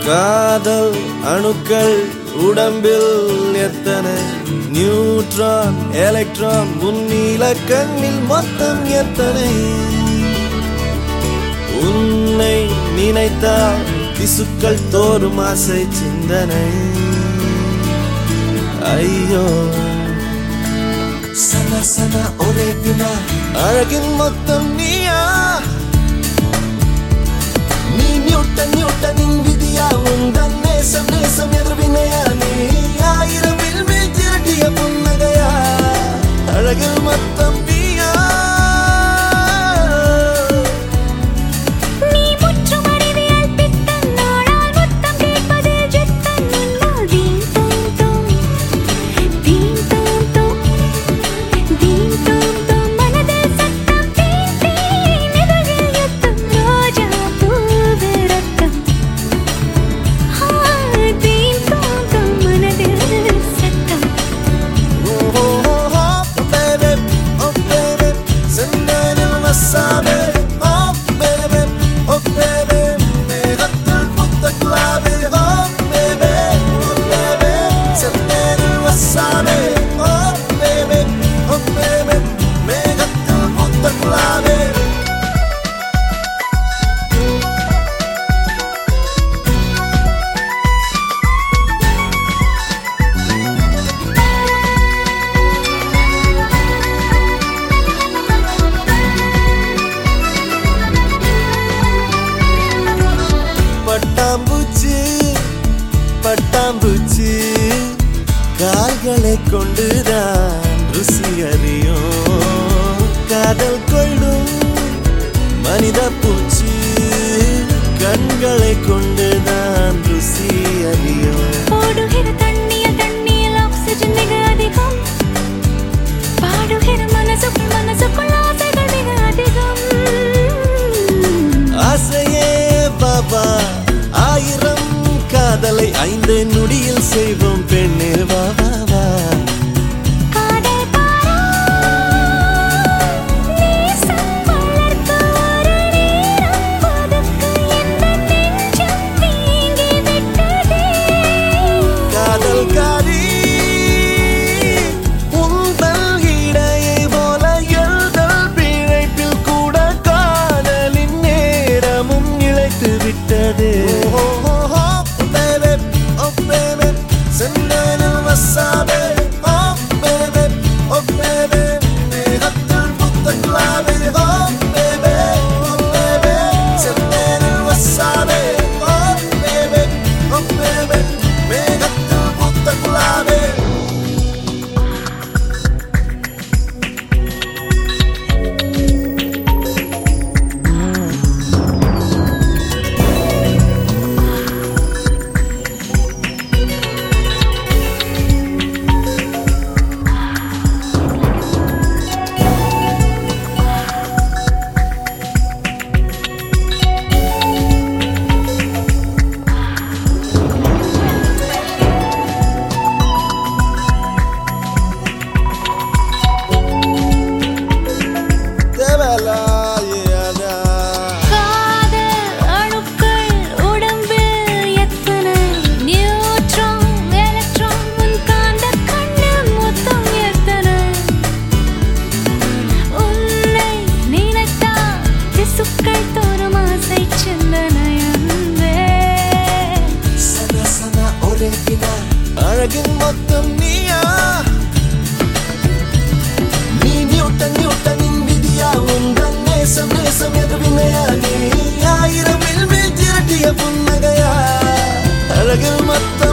காதல் அணுக்கள் உடம்பில் எத்தனை நியூட்ரான் எலக்ட்ரான் முன்னில கண்ணில் மொத்தம் எத்தனை உன்னை நினைத்தால் திசுக்கள் தோறும் ஆசை சிந்தனை ஐயோ சன சன ஒரே வினா அழகின் மொத்தம் நீயா நீ நியூட்டன் நியூட்டனின் விதியா உந்தன் நேசம் நேசம் எதிர்வினையா நீ ஆயிரம் வில்மில் திரட்டிய புன்னகையா அழகில் மொத்தம் நீயா நீ முற்றும் அறிவியல் பித்தன் நாடால் முத்தம் கேட்பதில் ஜித்தன் நின்னால் தீம் தோம் தோம் தீம் தோம் தோம் தீம் தோம் தோம் மனதில் சத்தம் தீம் தீம் இதழில் யுத்தம் ரோஜா பூவு ரத்தம் ஆ, தீம் தோம் தோம் மனதில் சத்தம் Oh, oh, oh, baby, oh, baby, செந்தேனில் வசாபே. Oh, baby, oh, baby, மேகத்தில் புத்த குலாபே. Oh, baby, oh, baby, செந்தேனில் வசாபே. Oh, baby, oh, baby, மேகத்தில் புத்த குலாபே. பட்டாம்பூச்சி பட்டாம்பூச்சி கால்களை கொண்டுதான் ருசி அறியும் காதல் கொள்ளும் மனித பூச்சி கண்களை கொண்டுதான் ருசி அறியும் ஓடுகிற தண்ணியில் தண்ணியில் ஆக்சிஜன் மிக அதிகம் பாடுகிற மனசுக்குள் மனசுக்குள் ஆசைகள் மிக அதிகம் ஆசையே பாபா ஆயிரம் காதலை ஐந்து நொடியில் செய்வோம் பெண்ணே வா வா வா காதல் பாரா நேசம் வளர்க்க ஒரு நேரம் ஒதுக்கு எந்த நெஞ்சம் வீங்கி விட்டதே காதல் காரி உந்தல் இடையை போல எழுதல் பிழைப்பில் கூட காதலின் நேரமும் இழைத்து விட்டது செந்தனில் வசாபே Oh, baby, oh, baby, மேகத்தில் புத்த குலாபே. Oh, baby, oh, baby, செந்தனில் வசாபே. Oh, baby, oh, baby, மேகத்தில் புத்த குலாபே. தேவலாயதா. காதல் அணுக்கள் உடம்பில் எத்தனை நியூட்ரான் எலக்ட்ரான் உன் காந்த கண்ணில் மொத்தம் எத்தனை உன்னை நினைத்தால் திசுக்கள் தோறும் ஆசை சிந்தனை அன்பே சன சன ஒரே வினா அழகின் மொத்தம் நீயா நீ நியூட்டன் நியூட்டனின் விதியா உந்தன் நேசம் நேசம் எதிர்வினையா நீ ஆயிரம் வில்மில் திரட்டிய புன்னகையா அழகில் மொத்தம்